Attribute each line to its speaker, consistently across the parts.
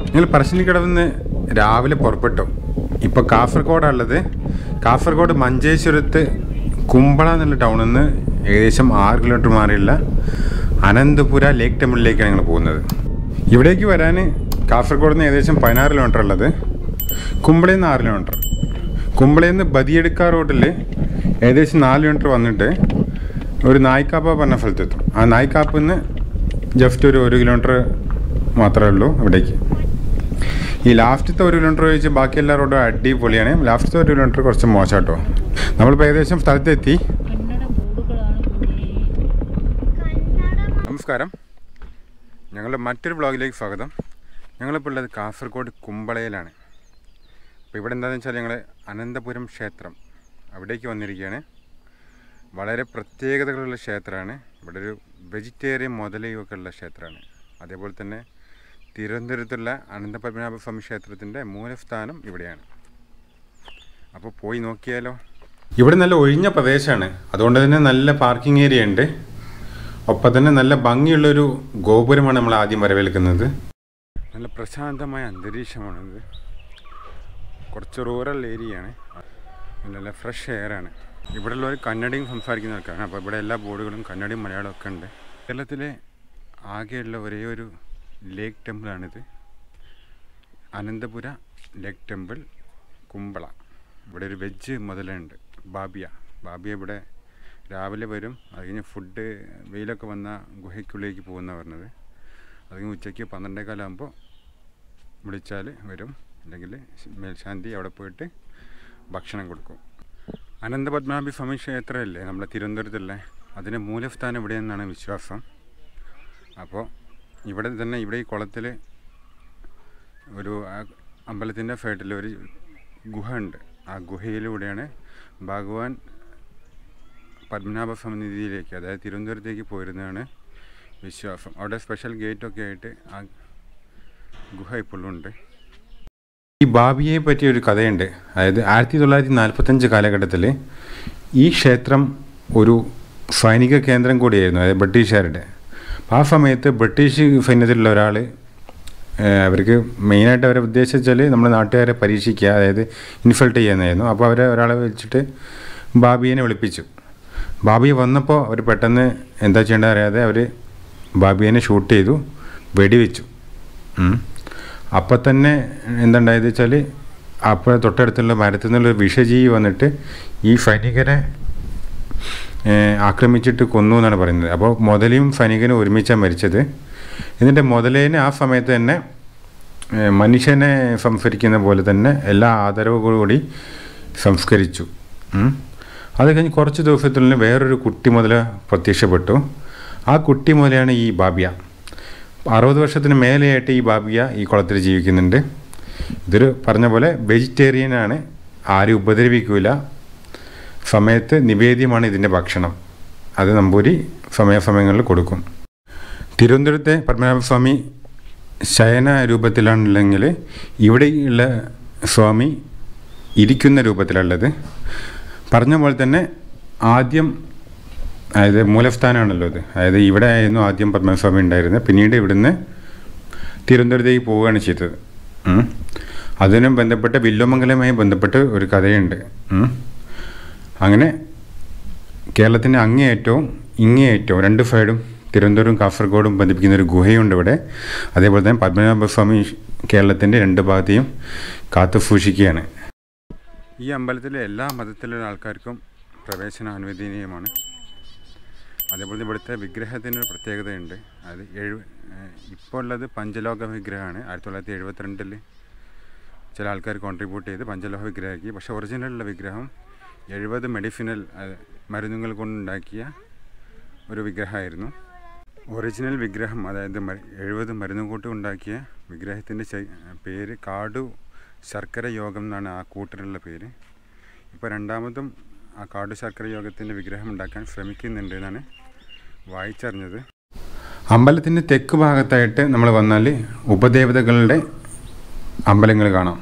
Speaker 1: ഞങ്ങൾ പറശ്ശിനിക്കടവിൽ നിന്ന് രാവിലെ പുറപ്പെട്ടു ഇപ്പോൾ കാസർഗോഡുള്ളത് കാസർഗോഡ് മഞ്ചേശ്വരത്ത് കുമ്പള എന്നുള്ള ടൗണിൽ നിന്ന് ഏകദേശം ആറ് കിലോമീറ്റർ മാറിയുള്ള അനന്തപുര ലേക്ക് ടെമ്പിളിലേക്കാണ് ഞങ്ങൾ പോകുന്നത് ഇവിടേക്ക് വരാൻ കാസർഗോഡ് നിന്ന് ഏകദേശം പതിനാറ് കിലോമീറ്റർ ഉള്ളത് കുമ്പളയിൽ നിന്ന് ആറ് കിലോമീറ്റർ കുമ്പളയിൽ നിന്ന് ബദിയെടുക്ക റോഡിൽ ഏകദേശം നാല് കിലോമീറ്റർ വന്നിട്ട് ഒരു നായിക്കാപ്പ പറഞ്ഞ സ്ഥലത്തെത്തും ആ നായിക്കാപ്പിൽ നിന്ന് ജസ്റ്റ് ഒരു ഒരു കിലോമീറ്റർ മാത്രമേ ഉള്ളൂ ഇവിടേക്ക് ഈ ലാസ്റ്റത്തെ ഒരു കിലോമീറ്റർ ഒഴിച്ച് ബാക്കി എല്ലാ റോഡും അടിപൊളിയാണ് ലാസ്റ്റത്തെ ഒരു കിലോമീറ്റർ കുറച്ച് മോശമാട്ടോ നമ്മളിപ്പോൾ ഏകദേശം സ്ഥലത്തെത്തി
Speaker 2: കന്നഡ ബോർഡുകളാണ് കുഞ്ഞേ
Speaker 1: നമസ്കാരം ഞങ്ങളുടെ മറ്റൊരു ബ്ലോഗിലേക്ക് സ്വാഗതം ഞങ്ങളിപ്പോൾ ഉള്ളത് കാസർഗോഡ് കുമ്പളയിലാണ് അപ്പോൾ ഇവിടെ എന്താണെന്ന് വെച്ചാൽ ഞങ്ങൾ അനന്തപുരം ക്ഷേത്രം അവിടേക്ക് വന്നിരിക്കുകയാണ് വളരെ പ്രത്യേകതകളുള്ള ക്ഷേത്രമാണ് ഇവിടെ ഒരു വെജിറ്റേറിയൻ മുതലയൊക്കെ ഉള്ള ക്ഷേത്രമാണ് അതേപോലെ തന്നെ തിരുവനന്തപുരത്തുള്ള അനന്തപത്മനാഭ സ്വാമി ക്ഷേത്രത്തിൻ്റെ മൂലസ്ഥാനം ഇവിടെയാണ് അപ്പോൾ പോയി നോക്കിയാലോ ഇവിടെ നല്ല ഒഴിഞ്ഞ പ്രദേശമാണ് അതുകൊണ്ട് തന്നെ നല്ല പാർക്കിംഗ് ഏരിയ ഉണ്ട് ഒപ്പം തന്നെ നല്ല ഭംഗിയുള്ളൊരു ഗോപുരമാണ് നമ്മൾ ആദ്യം വരവേൽക്കുന്നത് നല്ല പ്രശാന്തമായ അന്തരീക്ഷമാണിത് കുറച്ച് റൂറൽ ഏരിയയാണ് നല്ല ഫ്രഷ് എയറാണ് ഇവിടെ ഉള്ളവർ കന്നഡയും സംസാരിക്കുന്ന ആൾക്കാരാണ് അപ്പോൾ ഇവിടെ എല്ലാ ബോർഡുകളും കന്നഡയും മലയാളവും ഒക്കെ ഉണ്ട് കേരളത്തിലെ ആകെയുള്ള ഒരേ ഒരു ലേക്ക് ടെമ്പിളാണിത് അനന്തപുര ലേക്ക് ടെമ്പിൾ കുമ്പള ഇവിടെ ഒരു വെജ് മുതലുണ്ട് ബാബിയ ബാബിയ ഇവിടെ രാവിലെ വരും അത് കഴിഞ്ഞ് ഫുഡ് വെയിലൊക്കെ വന്ന ഗുഹയ്ക്കുള്ളിലേക്ക് പോകുന്ന പറഞ്ഞത് അത് കഴിഞ്ഞ് ഉച്ചയ്ക്ക് പന്ത്രണ്ടേകാലാകുമ്പോൾ വിളിച്ചാൽ വരും അല്ലെങ്കിൽ മേൽശാന്തി അവിടെ പോയിട്ട് ഭക്ഷണം കൊടുക്കും അനന്തപത്മനാഭി സ്വാമി ക്ഷേത്രമല്ലേ നമ്മുടെ തിരുവനന്തപുരത്തുള്ള അതിൻ്റെ മൂലസ്ഥാനം ഇവിടെയെന്നാണ് വിശ്വാസം അപ്പോൾ ഇവിടെ തന്നെ ഇവിടെ ഈ കുളത്തിൽ ഒരു അമ്പലത്തിൻ്റെ സൈഡിൽ ഒരു ഗുഹ ഉണ്ട് ആ ഗുഹയിലൂടെയാണ് ഭഗവാൻ പത്മനാഭ സമിതിയിലേക്ക് അതായത് തിരുവനന്തപുരത്തേക്ക് പോയിരുന്നതാണ് വിശ്വാസം അവിടെ സ്പെഷ്യൽ ഗേറ്റൊക്കെ ആയിട്ട് ആ ഗുഹ ഇപ്പോഴും ഉണ്ട് ഈ ബാബിയെ പറ്റിയ ഒരു കഥയുണ്ട് അതായത് ആയിരത്തി തൊള്ളായിരത്തി നാൽപ്പത്തഞ്ച് കാലഘട്ടത്തിൽ ഈ ക്ഷേത്രം ഒരു സൈനിക കേന്ദ്രം കൂടിയായിരുന്നു അതായത് ബ്രിട്ടീഷുകാരുടെ അപ്പോൾ ആ സമയത്ത് ബ്രിട്ടീഷ് സൈന്യത്തിലുള്ള ഒരാൾ അവർക്ക് മെയിനായിട്ട് അവരെ ഉദ്ദേശിച്ചാൽ നമ്മുടെ നാട്ടുകാരെ പരീക്ഷിക്കുക അതായത് ഇൻസൾട്ട് ചെയ്യുന്നതായിരുന്നു അപ്പോൾ അവരെ ഒരാളെ വെച്ചിട്ട് ബാബിയെ വിളിപ്പിച്ചു ബാബി വന്നപ്പോൾ അവർ പെട്ടെന്ന് എന്താ ചെയ്യേണ്ടത് അറിയാതെ അവർ ബാബിയെ ഷൂട്ട് ചെയ്തു വെടിവെച്ചു ഉം. അപ്പം തന്നെ എന്തുണ്ടായത് വെച്ചാൽ അപ്പോൾ തൊട്ടടുത്തുള്ള മരത്തിൽ നിന്നുള്ള വിഷജീവി വന്നിട്ട് ഈ സൈനികരെ ഏഹ്, ആക്രമിച്ചിട്ട് കൊന്നു എന്നാണ് പറയുന്നത് അപ്പോൾ മുതലയും സൈനികനും ഒരുമിച്ചാണ് മരിച്ചത് എന്നിട്ട് മുതലേനെ ആ സമയത്ത് തന്നെ ഏഹ്, മനുഷ്യനെ സംസ്കരിക്കുന്ന പോലെ തന്നെ എല്ലാ ആദരവുകൂടി സംസ്കരിച്ചു ഉം. അത് കഴിഞ്ഞ് കുറച്ച് ദിവസത്തിനുള്ളിൽ വേറൊരു കുട്ടി മുതല പ്രത്യക്ഷപ്പെട്ടു ആ കുട്ടി മുതലാണ് ഈ ബാബിയ അറുപത് വർഷത്തിന് മേലെയായിട്ട് ഈ ബാബിയ ഈ കുളത്തിൽ ജീവിക്കുന്നുണ്ട് ഇതൊരു പറഞ്ഞ പോലെ വെജിറ്റേറിയൻ ആണ് ആരും ഉപദ്രവിക്കൂല സമയത്ത് നിവേദ്യമാണ് ഇതിൻ്റെ ഭക്ഷണം അത് നമ്പൂരി സമയാസമയങ്ങളിൽ കൊടുക്കും തിരുവനന്തപുരത്തെ പത്മനാഭസ്വാമി ശയന രൂപത്തിലാണുള്ളെങ്കിൽ ഇവിടെയുള്ള സ്വാമി ഇരിക്കുന്ന രൂപത്തിലുള്ളത് പറഞ്ഞ പോലെ തന്നെ ആദ്യം അതായത് മൂലസ്ഥാനമാണല്ലോ ഇത് അതായത് ഇവിടെ ആയിരുന്നു ആദ്യം പത്മനാഭസ്വാമി ഉണ്ടായിരുന്നത് പിന്നീട് ഇവിടുന്ന് തിരുവനന്തപുരത്തേക്ക് പോവുകയാണ് ചെയ്തത് ഉം. അതിനും ബന്ധപ്പെട്ട് വില്ലുമംഗലവുമായി ബന്ധപ്പെട്ട് ഒരു കഥയുണ്ട് ഉം. അങ്ങനെ കേരളത്തിൻ്റെ അങ്ങേയറ്റവും ഇങ്ങേയറ്റവും രണ്ട് സൈഡും തിരുവനന്തപുരം കാസർഗോഡും ബന്ധിപ്പിക്കുന്ന ഒരു ഗുഹയുണ്ട് ഇവിടെ അതേപോലെ തന്നെ പത്മനാഭസ്വാമി കേരളത്തിൻ്റെ രണ്ട് ഭാഗത്തെയും കാത്തു സൂക്ഷിക്കുകയാണ് ഈ അമ്പലത്തിലെ എല്ലാ മതത്തിലുള്ള ആൾക്കാർക്കും പ്രവേശനം അനുവദനീയമാണ് അതേപോലെ ഇവിടുത്തെ വിഗ്രഹത്തിന് ഒരു പ്രത്യേകതയുണ്ട് അത് എഴു ഇപ്പോൾ ഉള്ളത് പഞ്ചലോക വിഗ്രഹമാണ് ആയിരത്തി തൊള്ളായിരത്തി എഴുപത്തിരണ്ടിൽ ചില ആൾക്കാർ കോൺട്രിബ്യൂട്ട് ചെയ്ത് പഞ്ചലോഹ വിഗ്രഹമാക്കി പക്ഷേ ഒറിജിനലുള്ള വിഗ്രഹം എഴുപത് മെഡിസിനൽ അത് മരുന്നുകൾ കൊണ്ടുണ്ടാക്കിയ ഒരു വിഗ്രഹമായിരുന്നു ഒറിജിനൽ വിഗ്രഹം അതായത് മ- എഴുപത് മരുന്ന് കൂട്ട് ഉണ്ടാക്കിയ വിഗ്രഹത്തിൻ്റെ ചെ- പേര് കാടു ശർക്കര യോഗം എന്നാണ് ആ കൂട്ടിനുള്ള പേര് ഇപ്പോൾ രണ്ടാമതും ആ കാടു ശർക്കര യോഗത്തിൻ്റെ വിഗ്രഹം ഉണ്ടാക്കാൻ ശ്രമിക്കുന്നുണ്ട് എന്നാണ് വായിച്ചറിഞ്ഞത് അമ്പലത്തിൻ്റെ തെക്ക് ഭാഗത്തായിട്ട് നമ്മൾ വന്നാൽ ഉപദേവതകളുടെ അമ്പലങ്ങൾ കാണാം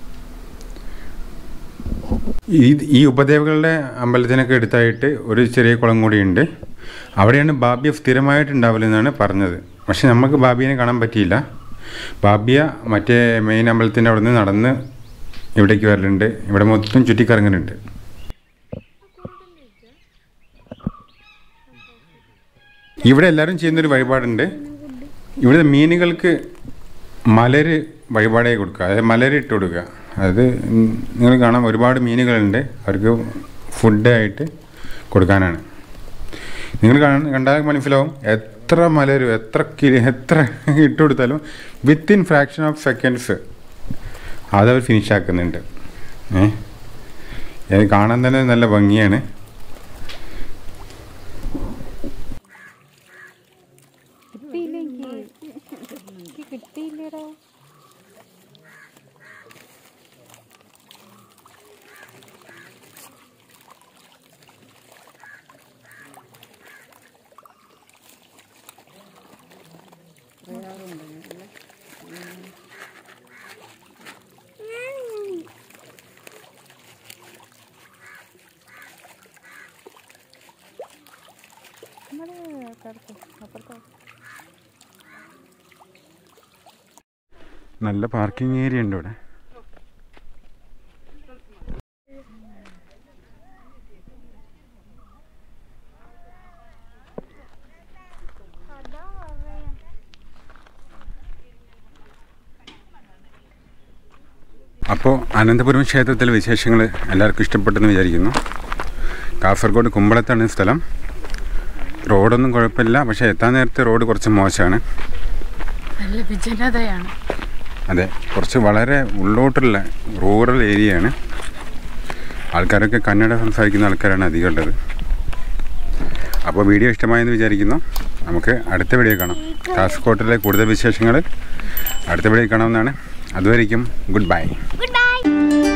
Speaker 1: ഈ ഈ ഉപദേവകളുടെ അമ്പലത്തിനൊക്കെ അടുത്തായിട്ട് ഒരു ചെറിയ കുളം കൂടിയുണ്ട് അവിടെയാണ് ബാബിയ സ്ഥിരമായിട്ട് ഉണ്ടാവില്ലെന്നാണ് പറഞ്ഞത് പക്ഷെ നമുക്ക് ബാബിയെ കാണാൻ പറ്റിയില്ല ബാബിയ മറ്റേ മെയിൻ അമ്പലത്തിൻ്റെ അവിടെ നിന്ന് നടന്ന് ഇവിടേക്ക് വരലുണ്ട് ഇവിടെ മൊത്തം ചുറ്റിക്കറങ്ങലുണ്ട് ഇവിടെ എല്ലാവരും ചെയ്യുന്നൊരു വഴിപാടുണ്ട് ഇവിടെ മീനുകൾക്ക് മലര് വഴിപാടായി കൊടുക്കുക അതായത് മലര് ഇട്ട് കൊടുക്കുക അത് നിങ്ങൾ കാണാം ഒരുപാട് മീനുകളുണ്ട് അവർക്ക് ഫുഡായിട്ട് കൊടുക്കാനാണ് നിങ്ങൾ കാണ കണ്ടാൽ മനസ്സിലാവും എത്ര മലരും എത്ര കിലോ എത്ര ഇട്ട് കൊടുത്താലും വിത്തിൻ ഫ്രാക്ഷൻ ഓഫ് സെക്കൻഡ്സ് അതവർ ഫിനിഷ് ആക്കുന്നുണ്ട് ഏ അത് കാണാൻ തന്നെ നല്ല ഭംഗിയാണ്
Speaker 2: കിട്ടിയില്ല എനിക്ക് എനിക്ക് കിട്ടിയില്ലടാ നമ്മുടെ കടത്ത് അപ്പുറത്തെ
Speaker 1: നല്ല പാർക്കിംഗ് ഏരിയ ഉണ്ട് ഇവിടെ അപ്പോൾ അനന്തപുരം ക്ഷേത്രത്തിലെ വിശേഷങ്ങൾ എല്ലാവർക്കും ഇഷ്ടപ്പെട്ടെന്ന് വിചാരിക്കുന്നു കാസർഗോഡ് കുമ്പളത്താണ് ഈ സ്ഥലം റോഡൊന്നും കുഴപ്പമില്ല പക്ഷേ എത്താൻ നേരത്തെ റോഡ് കുറച്ച് മോശമാണ്
Speaker 2: നല്ല വിജനതയാണ്
Speaker 1: അതെ കുറച്ച് വളരെ ഉള്ളോട്ടുള്ള റൂറൽ ഏരിയയാണ് ആൾക്കാരൊക്കെ കന്നഡ സംസാരിക്കുന്ന ആൾക്കാരാണ് അധികം ഉള്ളത് അപ്പോൾ വീഡിയോ ഇഷ്ടമായെന്ന് വിചാരിക്കുന്നു നമുക്ക് അടുത്ത വീഡിയോ കാണാം കാസർഗോട്ടിലെ കൂടുതൽ വിശേഷങ്ങൾ അടുത്ത വീഡിയോ കാണാവുന്നതാണ് അതുവരെയും ഗുഡ് ബൈ
Speaker 3: Goodbye.